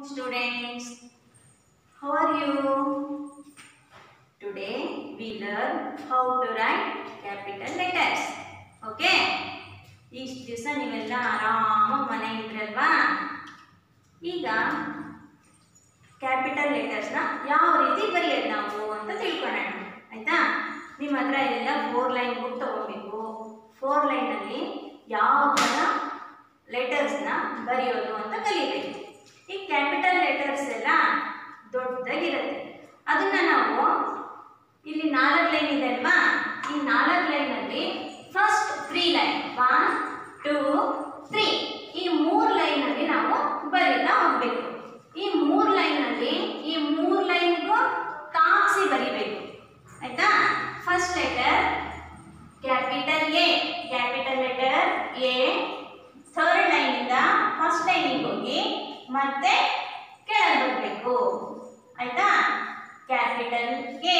students. How are you? Today we learn how to write capital letters. Okay? ಇಷ್ಟು ದಿವಸ ನೀವೆಲ್ಲ ಆರಾಮಾಗಿ ಮನೆಗೆ ಇದ್ರಲ್ವಾ ಈಗ ಕ್ಯಾಪಿಟಲ್ ಲೆಟರ್ಸ್ನ ಯಾವ ರೀತಿ ಬರೆಯೋದು ನಾವು ಅಂತ ತಿಳ್ಕೊಳ್ಳೋಣ ಆಯ್ತಾ ನಿಮ್ಮ ಹತ್ರ ಎಲ್ಲ ಫೋರ್ ಲೈನ್ ಬುಕ್ ತಗೋಬೇಕು ಫೋರ್ ಲೈನಲ್ಲಿ ಯಾವ ಥರ ಲೆಟರ್ಸ್ನ ಬರೆಯೋದು ಅಂತ ಕಲಿಬೇಕು ಈ ಕ್ಯಾಪಿಟಲ್ ಲೆಟರ್ಸ್ ಎಲ್ಲ ದೊಡ್ಡದಾಗಿರುತ್ತೆ ಅದನ್ನ ನಾವು ಇಲ್ಲಿ ನಾಲ್ಕು ಲೈನ್ ಇದೆ ಅಲ್ವಾ ಈ ನಾಲ್ಕು ಲೈನಲ್ಲಿ first three line one two three ಈ ಮೂರು ಲೈನಲ್ಲಿ ನಾವು ಬರೀತಾ ಹೋಗ್ಬೇಕು ಈ ಮೂರು ಲೈನಲ್ಲಿ ಈ ಮೂರು ಲೈನ್ಗೂ ತಾಕ್ಸಿ ಬರಿಬೇಕು ಆಯ್ತಾ first letter capital A capital letter A third ಲೈನಿಂದ ಫಸ್ಟ್ ಲೈನಿಗೆ ಹೋಗಿ ಮತ್ತೆ ಕೆಳಗೆ ಬರಬೇಕು ಆಯ್ತಾ capital A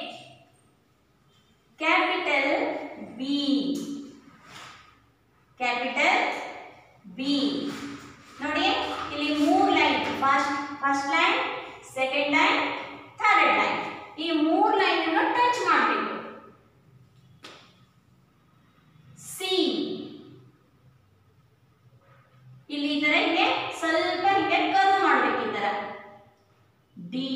capital B capital B ನೋಡಿ ಇಲ್ಲಿ ಮೂರು line first first line second line third line ಈ ಮೂರು ಲೈನ್ ಅನ್ನು ಟಚ್ ಮಾಡಬೇಕು ಸಿ ಇಲ್ಲಿ ಈ ತರ ಹೀಗೆ ಸ್ವಲ್ಪ ಹೀಗೆ ಕರ್ವ್ ಮಾಡ್ಬೇಕು ಈ ತರ ಡಿ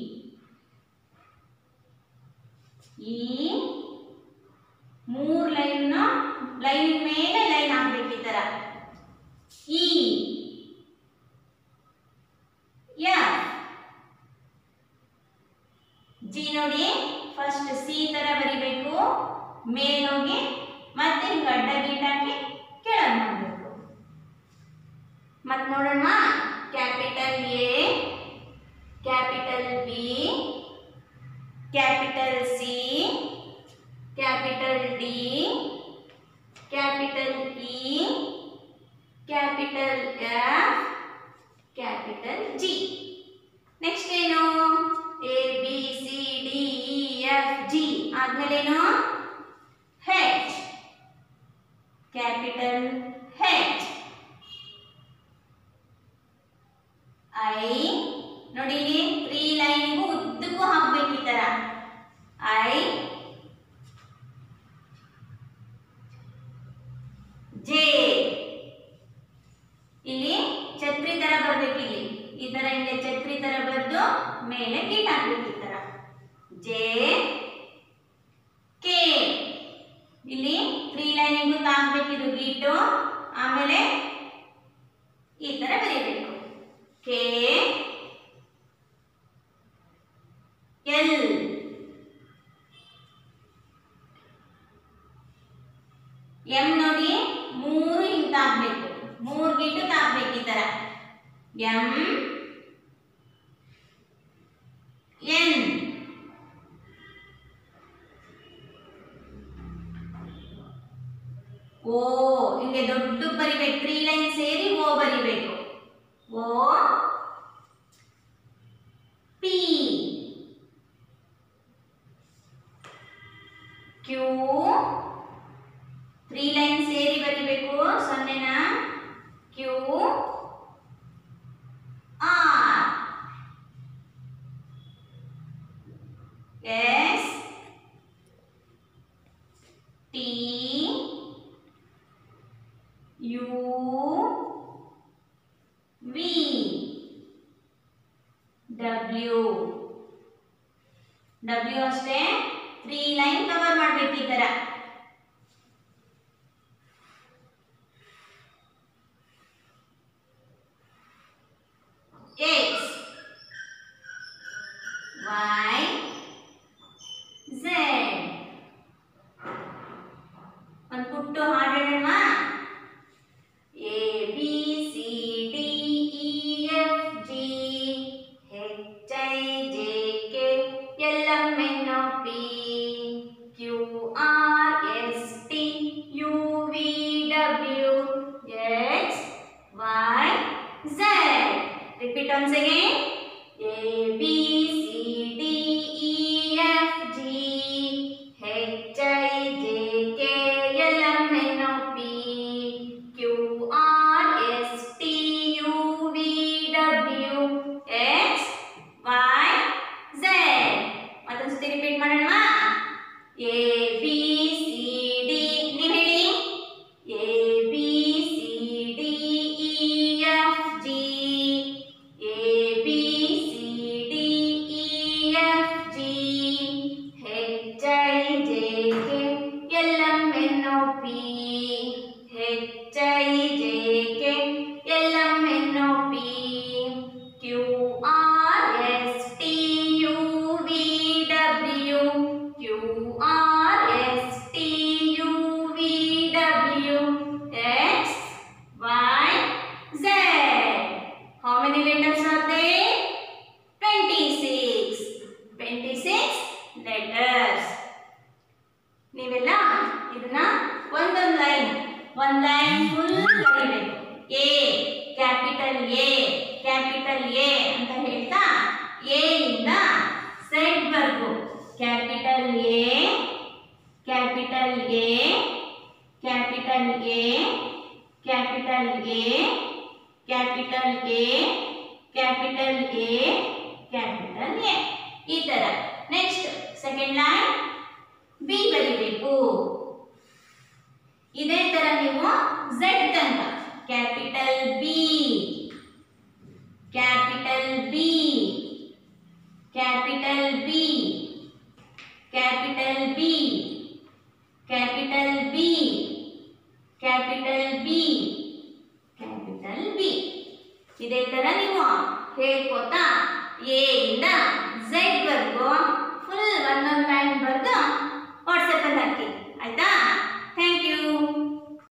ಈ ಮೂರ್ ಲೈನ್ ಲೈನ್ ಮೇಲೆ ಲೈನ್ ಹಾಕ್ಬೇಕು ಈ ತರ ಇ ಎಫ್ ಜಿ ನೋಡಿ ಫಸ್ಟ್ ಸಿ ತರ ಬರಿಬೇಕು ಮೇಲೋಗಿ ಮತ್ತೆ ಹಿಂಗ ಅಡ್ಡ ಗೀಟ್ ಹಾಕಿ ಕೆಳಗೆ ಮಾಡಬೇಕು ಮತ್ತೆ ನೋಡೋಣ capital A capital B capital C capital D capital E capital F capital G next ಏನು A B C D E F G ಆದ್ಮೇಲೇನು ಹೆಚ್ ಕ್ಯಾಪಿಟಲ್ ಹೆಚ್ ಐ ನೋಡಿ ಇಲ್ಲಿ ತ್ರೀ ಲೈನ್ಗೂ ಉದ್ದಕ್ಕೂ ಹಾಕ್ಬೇಕು ಈ ತರ ಐ ಜೆ ಇಲ್ಲಿ ಛತ್ರಿ ತರ ಬರ್ಬೇಕು ಇಲ್ಲಿ ಈ ತರ ಹಿಂಗೆ ಛತ್ರಿ ತರ ಬರ್ದು ಮೇಲೆ ಗೀಟ್ ಹಾಕ್ಬೇಕು ಈ ತರ ಜೆ ಕೆ ಇಲ್ಲಿ ತ್ರೀ ಲೈನಿಗೂ ತಾಗ್ಬೇಕಿದು ಗೀಟು ಆಮೇಲೆ ಈ ತರ ಬರೀಬೇಕು ಕೆ ಎಲ್ ಎಂ ನೋಡಿ ಮೂರು ಹಿಂಗ್ ತಾಗ್ಬೇಕು ಮೂರು ಗಿಟ್ಟು ತಾಗ್ಬೇಕು ಈ ತರ ಎಂ ಎನ್ ಓ ಹಿಂಗೆ ದೊಡ್ಡ ಬರಿಬೇಕು ತ್ರೀ ಲೈನ್ ಸೇರಿ ಓ ಬರಿಬೇಕು O P Q three line ಸೇರಿ ಬರಿಬೇಕು ಸೊನ್ನೆನ Q R S T U V W W ಅಷ್ಟೇ ತ್ರೀ ಲೈನ್ ಕವರ್ ಮಾಡ್ಬೇಕು ಈ ತರ X Y Z ಒಂದು ಪುಟ್ಟು ಹಾಡು ಹೇಳೋಣವಾ A B C D E F G H I J K L M N O P Q R S T U V W X Y Z Repeat once again. A B C D E F G H I J K L M N O P Q R S T U V W capital A capital A capital A ಈ ತರ next second line B ಬರಿಬೇಕು ಇದೇ ತರ ನೀವು Z ತನಕ capital B capital B capital B capital B capital B capital B capital B ಇದೇ ತರ ನೀವು ಹೇಳ್ಕೋತಾ ಎ ಇಂದ ಝೆಡ್ ವರ್ಗು ಫುಲ್ ಒಂದೊಂದು ಲೈನ್ ಬರೆದು ವಾಟ್ಸಪ್ ಅಲ್ಲಿ